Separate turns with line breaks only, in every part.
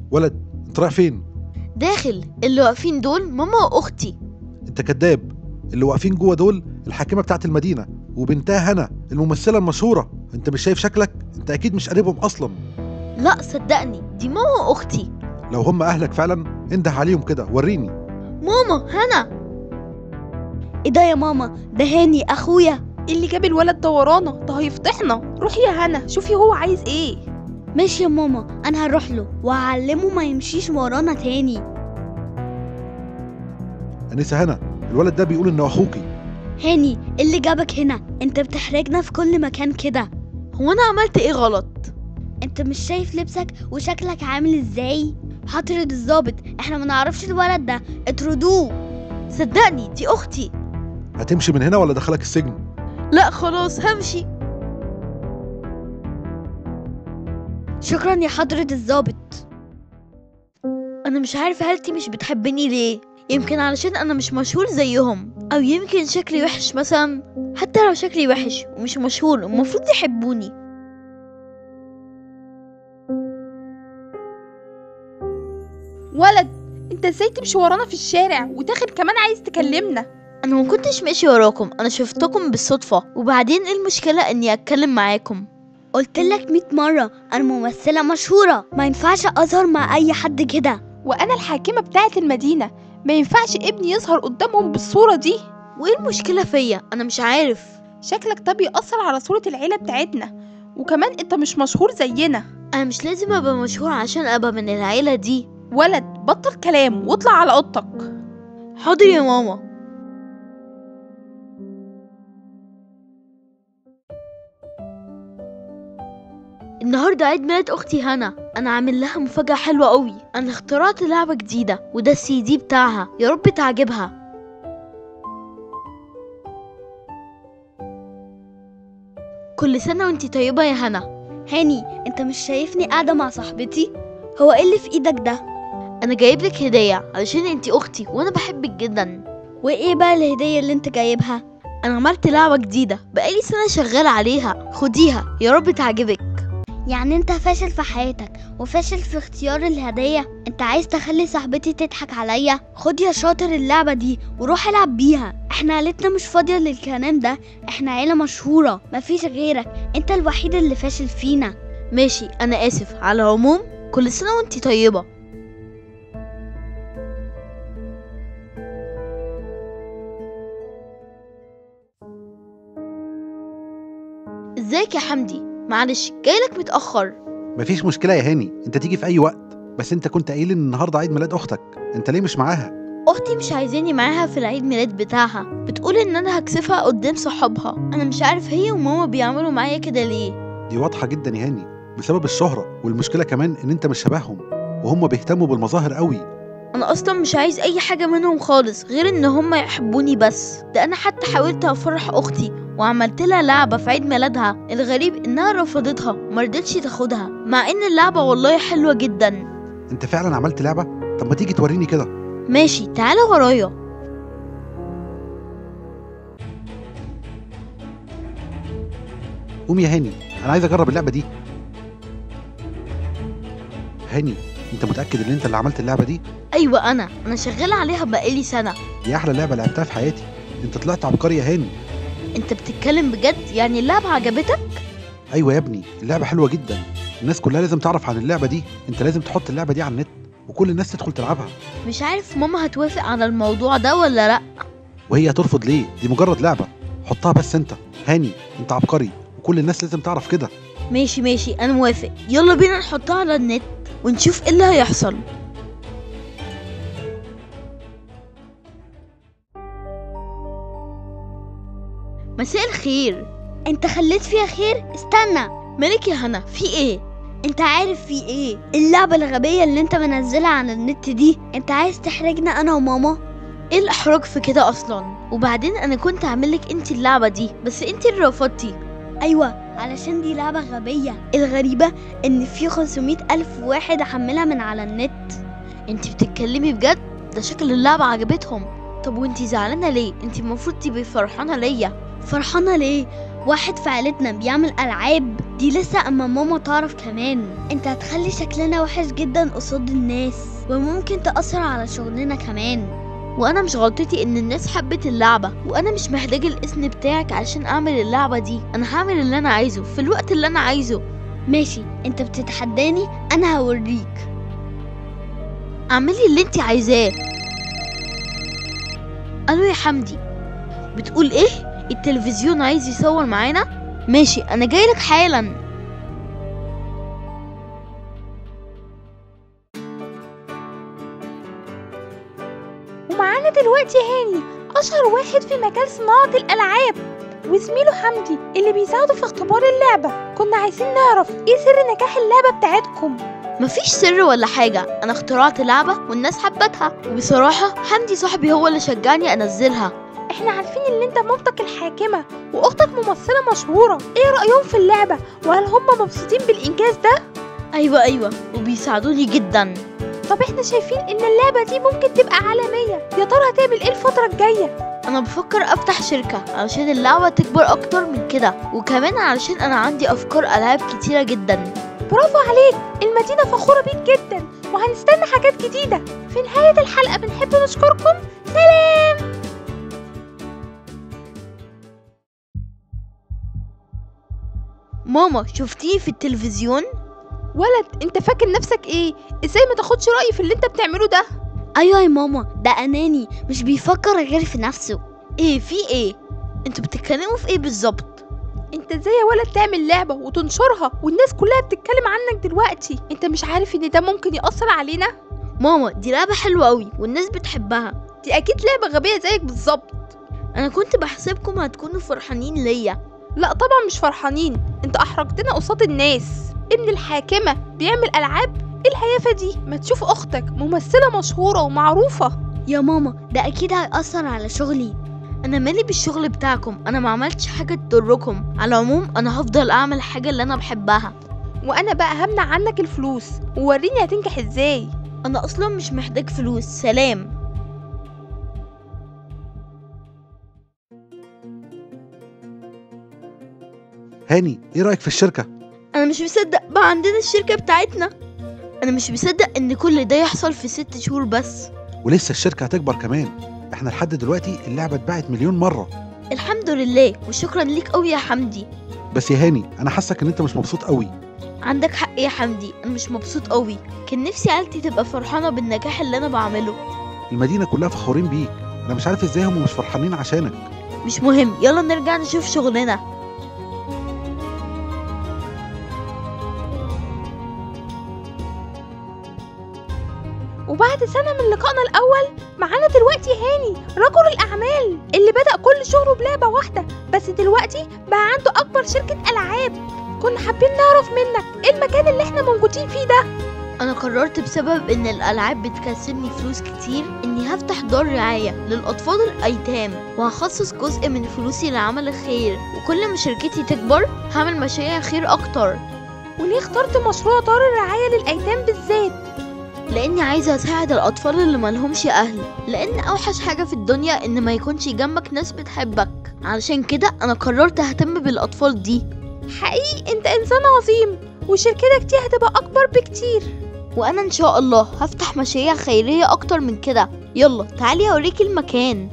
ولد انت رايح فين
داخل اللي واقفين دول ماما واختي
انت كذاب اللي واقفين جوه دول الحاكمه بتاعت المدينه وبنتها هنا الممثله المشهوره انت مش شايف شكلك انت اكيد مش قريبهم اصلا
لا صدقني دي ماما واختي
لو هم اهلك فعلا انده عليهم كده وريني
ماما هنا
ايه ده يا ماما ده هاني اخويا
اللي جاب الولد ده ورانا ده هيفضحنا روحي يا هنا شوفي هو عايز ايه
ماشي يا ماما انا هروح له وهعلمه ما يمشيش ورانا تاني
انسه هنا الولد ده بيقول انه اخوكي
هاني إيه اللي جابك هنا انت بتحرجنا في كل مكان كده
هو انا عملت ايه غلط
انت مش شايف لبسك وشكلك عامل ازاي هطرد الظابط احنا ما نعرفش الولد ده اطردوه
صدقني دي اختي
هتمشي من هنا ولا دخلك السجن
لا خلاص همشي
شكرا يا حضرة الظابط
انا مش عارفه عيلتي مش بتحبني ليه يمكن علشان انا مش مشهور زيهم او يمكن شكلي وحش مثلا حتى لو شكلي وحش ومش مشهور المفروض يحبوني
ولد انت ازاي تمشي ورانا في الشارع وداخل كمان عايز تكلمنا
انا ما كنتش ماشي وراكم انا شفتكم بالصدفه وبعدين ايه المشكله اني اتكلم معاكم
قلت لك 100 مرة أنا ممثلة مشهورة ما ينفعش أظهر مع أي حد كده
وانا الحاكمه بتاعه المدينه ما ينفعش ابني يظهر قدامهم بالصوره دي
وايه المشكله فيا انا مش عارف
شكلك ده بيأثر على صوره العيله بتاعتنا وكمان انت مش مشهور زينا
انا مش لازم ابقى مشهور عشان ابقى من العيله دي
ولد بطل كلام واطلع على اوضتك
حاضر يا ماما النهارده عيد ميلاد اختي هنا انا عامل لها مفاجاه حلوه قوي انا اخترعت لعبه جديده وده السي دي بتاعها يا رب تعجبها كل سنه وانتي طيبه يا هنا
هاني أنت مش شايفني قاعدة مع صاحبتي هو إيه اللي في إيدك ده
انا جايب لك هديه علشان انتي اختي وانا بحبك جدا
وإيه بقى الهدية اللي أنت جايبها
انا عملت لعبه جديده بقالي سنه شغاله عليها خديها يا رب تعجبك
يعني أنت فاشل في حياتك وفاشل في اختيار الهدية أنت عايز تخلي صاحبتي تضحك عليا خد يا شاطر اللعبة دي وروح العب بيها احنا عيلتنا مش فاضية للكلام ده احنا عيلة مشهورة مفيش غيرك انت الوحيد اللي فاشل فينا
ماشي انا اسف على العموم كل سنه وانتي طيبه ازيك يا حمدي معلش جايلك متاخر
مفيش مشكله يا هاني انت تيجي في اي وقت بس انت كنت قايل ان النهارده عيد ميلاد اختك انت ليه مش معاها
اختي مش عايزاني معاها في العيد ميلاد بتاعها بتقول ان انا هكسفها قدام صحابها انا مش عارف هي وماما بيعملوا معايا كده ليه
دي واضحه جدا يا هاني بسبب الشهره والمشكله كمان ان انت مش شبههم وهم بيهتموا بالمظاهر قوي
انا اصلا مش عايز اي حاجه منهم خالص غير ان هم يحبوني بس ده انا حتى حاولت افرح اختي وعملت لها لعبه في عيد ميلادها الغريب انها رفضتها مرضتش تاخدها مع ان اللعبه والله حلوه جدا
انت فعلا عملت لعبه طب ما تيجي توريني كده
ماشي تعالى ورايا
قوم يا هاني انا عايز اجرب اللعبه دي هاني انت متاكد ان انت اللي عملت اللعبه دي
ايوه انا انا شغاله عليها بقالي سنه
دي احلى لعبه لعبتها في حياتي انت طلعت عبقري يا هاني
انت بتتكلم بجد يعني اللعبه عجبتك
ايوه يا ابني اللعبه حلوه جدا الناس كلها لازم تعرف عن اللعبه دي انت لازم تحط اللعبه دي على النت وكل الناس تدخل تلعبها
مش عارف ماما هتوافق على الموضوع ده ولا لا
وهي هترفض ليه دي مجرد لعبه حطها بس انت هاني انت عبقري وكل الناس لازم تعرف كده
ماشي ماشي انا موافق يلا بينا نحطها على النت ونشوف ايه اللي هيحصل مساء الخير
انت خليت فيها خير استنى
مالك يا هنا في ايه
انت عارف في ايه اللعبة الغبية اللي انت منزلها على النت دي انت عايز تحرجنا انا وماما
ايه الاحراج في كده اصلا وبعدين انا كنت اعملك انت اللعبه دي بس انت اللي رفضتي
ايوه علشان دي لعبة غبية الغريبة ان في 500 الف واحد حملها من على النت
انت بتتكلمي بجد ده شكل اللعبه عجبتهم طب وانت زعلانه ليه انت المفروض تبقي فرحانه ليا
فرحانة ليه واحد في عيلتنا بيعمل ألعاب دي لسه أما ماما تعرف كمان انت هتخلي شكلنا وحش جدا قصاد الناس وممكن تأثر على شغلنا كمان
وانا مش غلطتي ان الناس حبت اللعبة وانا مش محتاج الاسم بتاعك علشان اعمل اللعبة دي انا هعمل اللي انا عايزه في الوقت اللي انا عايزه
ماشي انت بتتحداني انا هوريك
اعملي اللي انت عايزاه الو يا حمدي بتقول ايه التلفزيون عايز يصور معانا ماشي انا جايلك حالا
ومعانا دلوقتي هاني اشهر واحد في مجال صناعة الالعاب وزميله حمدي اللي بيساعده في اختبار اللعبة كنا عايزين نعرف ايه سر نجاح اللعبة بتاعتكم
مفيش سر ولا حاجة أنا اخترعت لعبة والناس حبتها وبصراحة حمدي صاحبي هو اللي شجعني أنزلها
احنا عارفين ان انت مامتك الحاكمة واختك ممثلة مشهورة ايه رأيهم في اللعبة وهل هم مبسوطين بالانجاز ده
أيوة أيوة وبيساعدوني جدا
طب احنا شايفين ان اللعبة دي ممكن تبقى عالمية يا ترى هتعمل ايه الفترة الجاية
أنا بفكر أفتح شركة علشان اللعبة تكبر أكتر من كده وكمان علشان أنا عندي أفكار ألعاب كتيرة جدا
برافو عليك المدينة فخورة بيك جدا وهنستنى حاجات جديدة في نهاية الحلقة بنحب نشكركم سلام
ماما شفتيه في التلفزيون
ولد انت فاكر نفسك ايه ازاي ما تاخدش رأيي في اللي انت بتعمله ده
ايوه يا ماما ده اناني مش بيفكر غير في نفسه
إيه في إيه انتوا بتتكلموا في إيه بالظبط
انت ازاي يا ولد تعمل لعبة وتنشرها والناس كلها بتتكلم عنك دلوقتي انت مش عارف ان ده ممكن يأثر علينا
ماما دي لعبة حلوة أوي والناس بتحبها
دي اكيد لعبة غبية زيك بالظبط
أنا كنت بحسبكم هتكونوا فرحانين ليا
لا طبعا مش فرحانين انت احرجتنا قصاد الناس ابن الحاكمة بيعمل العاب ايه الهيافة دي ما تشوف اختك ممثلة مشهورة ومعروفة
يا ماما ده اكيد هيأثر على شغلي
انا مالي بالشغل بتاعكم انا ما عملتش حاجه تضركم على العموم انا هفضل اعمل الحاجه اللي انا بحبها
وانا بقى همنع عنك الفلوس ووريني هتنجح ازاي
انا اصلا مش محتاج فلوس سلام
هاني ايه رايك في الشركه
انا مش مصدق بقى عندنا الشركه بتاعتنا انا مش مصدق ان كل ده يحصل في ست شهور بس
ولسه الشركه هتكبر كمان احنا لحد دلوقتي اللعبه اتباعت مليون مره
الحمد لله وشكرا ليك قوي يا حمدي
بس يا هاني انا حاسك ان انت مش مبسوط قوي
عندك حق يا حمدي انا مش مبسوط قوي كان نفسي عيلتي تبقى فرحانه بالنجاح اللي انا بعمله
المدينه كلها فخورين بيك انا مش عارف ازاي هم مش فرحانين عشانك
مش مهم يلا نرجع نشوف شغلنا
وبعد سنة من لقائنا الأول معانا دلوقتي هاني رجل الأعمال اللي بدأ كل شغله بلعبة واحدة بس دلوقتي بقى عنده أكبر شركة ألعاب كنا حابين نعرف منك إيه المكان اللي إحنا موجودين فيه ده
انا قررت بسبب ان الالعاب بتكسبني فلوس كتير اني هفتح دار رعايه للاطفال الايتام وهخصص جزء من فلوسي لعمل الخير وكل ما شركتي تكبر هعمل مشاريع خير اكتر
وليه اخترت مشروع دار الرعاية للأيتام بالذات
لاني عايزه اساعد الاطفال اللي ملهمش اهل لان اوحش حاجه في الدنيا ان ما يكونش جنبك ناس بتحبك علشان كده انا قررت اهتم بالاطفال دي
حقيقي أنت إنسان عظيم وشركتك دي هتبقى أكبر بكتير
وانا ان شاء الله هفتح مشاريع خيريه اكتر من كده يلا تعالي اوريكي المكان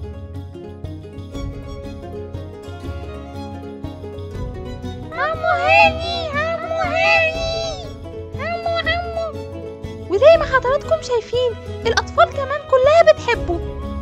عمو هاني عمو هاني عمو عمو وزي ما حضراتكم شايفين الأطفال كمان كلها بتحبه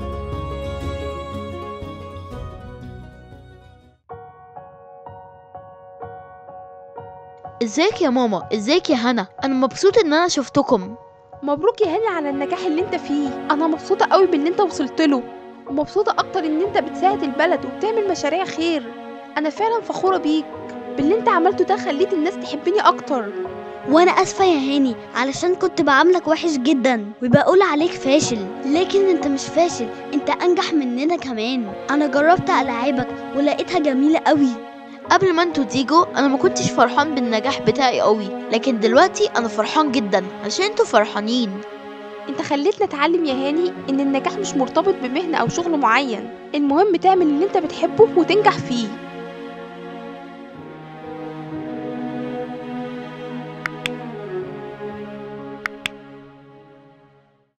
ازيك يا ماما ازيك يا هنا انا مبسوط ان انا شفتكم
مبروك يا هاني على النجاح اللي انت فيه انا مبسوطه قوي باللي انت وصلت له ومبسوطه اكتر ان انت بتساعد البلد وبتعمل مشاريع خير انا فعلا فخوره بيك باللي انت عملته ده خليت الناس تحبني اكتر
وانا اسفه يا هاني علشان كنت بعاملك وحش جدا وبقول عليك فاشل لكن انت مش فاشل انت انجح مننا كمان انا جربت العابك ولقيتها جميله قوي
قبل ما انتوا تيجوا انا ما كنتش فرحان بالنجاح بتاعي قوي لكن دلوقتي انا فرحان جدا عشان انتوا فرحانين
انت خليتنا اتعلم يا هاني ان النجاح مش مرتبط بمهنه او شغل معين المهم تعمل اللي انت بتحبه وتنجح فيه